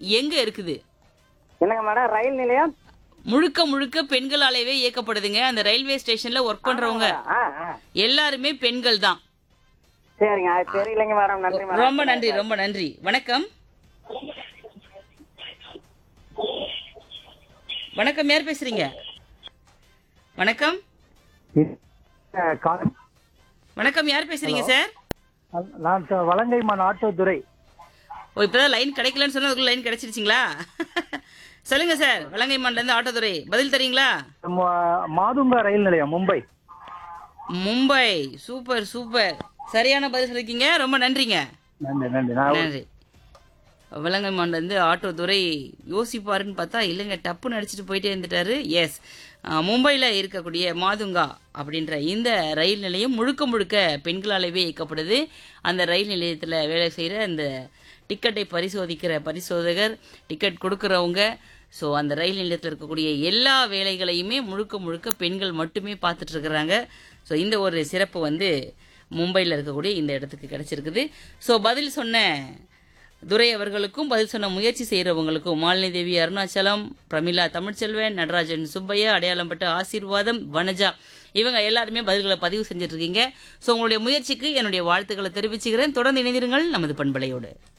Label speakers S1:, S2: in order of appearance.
S1: எங்க இருக்குது
S2: என்னங்க மேடம் ரயில் நிலையம்
S1: முழுக்க முழுக்க பெண்களாலேயே இயக்கப்படுதுங்க அந்த ரயில்வே ஸ்டேஷன்ல ஒர்க் பண்றவங்க
S2: ஆ ஆ
S1: எல்லாருமே பெண்கள் தான்
S2: சரிங்க அது தெரியலைங்க மேடம் நன்றி மேடம்
S1: ரொம்ப நன்றி ரொம்ப நன்றி வணக்கம் வணக்கம் யார் பேசுறீங்க வணக்கம் வணக்கம் யார் பேசுறீங்க சார்
S3: நான் ச- வலங்கைமான் ஆட்டோ துரை
S1: ஓ இப்பதான் லைன் கிடைக்கலன்னு சொன்னா அதுக்குள்ள லைன் கிடைச்சிருச்சுங்களா சொல்லுங்க சார் வலங்கைமான்ல இருந்து ஆட்டோதுறை பதில் தரீங்களா
S3: ம- மாதுங்கா ரயில் நிலையம் மும்பை
S1: மும்பை சூப்பர் சூப்பர் சரியான பதில் சொல்லிருக்கீங்க ரொம்ப நன்றிங்க
S3: நன்றி நன்றி நான்
S1: நன்றி விலங்கம்மான்ல இருந்து ஆட்டோ துறை யோசிப்பாருன்னு பார்த்தா இல்லைங்க டப்புன்னு அடிச்சுட்டு போயிட்டே இருந்துட்டாரு எஸ் மும்பையில் இருக்கக்கூடிய மாதுங்கா அப்படின்ற இந்த ரயில் நிலையம் முழுக்க முழுக்க பெண்களாலவே இயக்கப்படுது அந்த ரயில் நிலையத்தில் வேலை செய்கிற அந்த டிக்கெட்டை பரிசோதிக்கிற பரிசோதகர் டிக்கெட் கொடுக்குறவங்க ஸோ அந்த ரயில் நிலையத்தில் இருக்கக்கூடிய எல்லா வேலைகளையுமே முழுக்க முழுக்க பெண்கள் மட்டுமே பார்த்துட்டு இருக்கிறாங்க ஸோ இந்த ஒரு சிறப்பு வந்து மும்பையில் இருக்கக்கூடிய இந்த இடத்துக்கு கிடைச்சிருக்குது ஸோ பதில் சொன்ன துரை அவர்களுக்கும் பதில் சொன்ன முயற்சி செய்கிறவங்களுக்கும் மாலினி தேவி அருணாச்சலம் பிரமிளா தமிழ்ச்செல்வன் நடராஜன் சுப்பையா அடையாளம்பட்ட ஆசீர்வாதம் வனஜா இவங்க எல்லாருமே பதில்களை பதிவு செஞ்சுட்டு இருக்கீங்க ஸோ உங்களுடைய முயற்சிக்கு என்னுடைய வாழ்த்துக்களை தெரிவிச்சுக்கிறேன் தொடர்ந்து இணைந்திருங்கள் நமது பண்பலையோடு